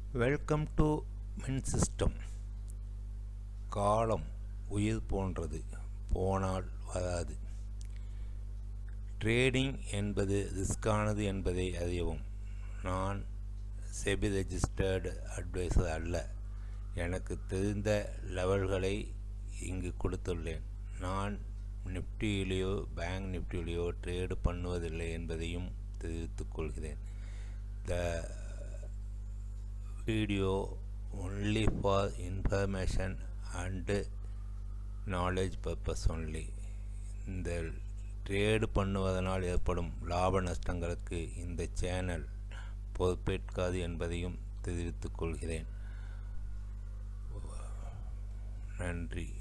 welcome to மின் system காலம் உயிர் போன்றது போனால் வராது ட்ரேடிங் என்பது ரிஸ்கானது என்பதை அறியவும் நான் செபி ரெஜிஸ்டர்டு அட்வைசர் அல்ல எனக்கு தெரிந்த லெவல்களை இங்கு கொடுத்துள்ளேன் நான் நிஃப்டியிலேயோ பேங்க் நிஃப்டியிலேயோ ட்ரேடு பண்ணுவதில்லை என்பதையும் தெரிவித்துக் கொள்கிறேன் the video only for information and knowledge purpose only இந்த ட்ரேடு பண்ணுவதனால் ஏற்படும் லாப நஷ்டங்களுக்கு இந்த சேனல் பொறுப்பேற்காது என்பதையும் தெரிவித்துக் கொள்கிறேன் நன்றி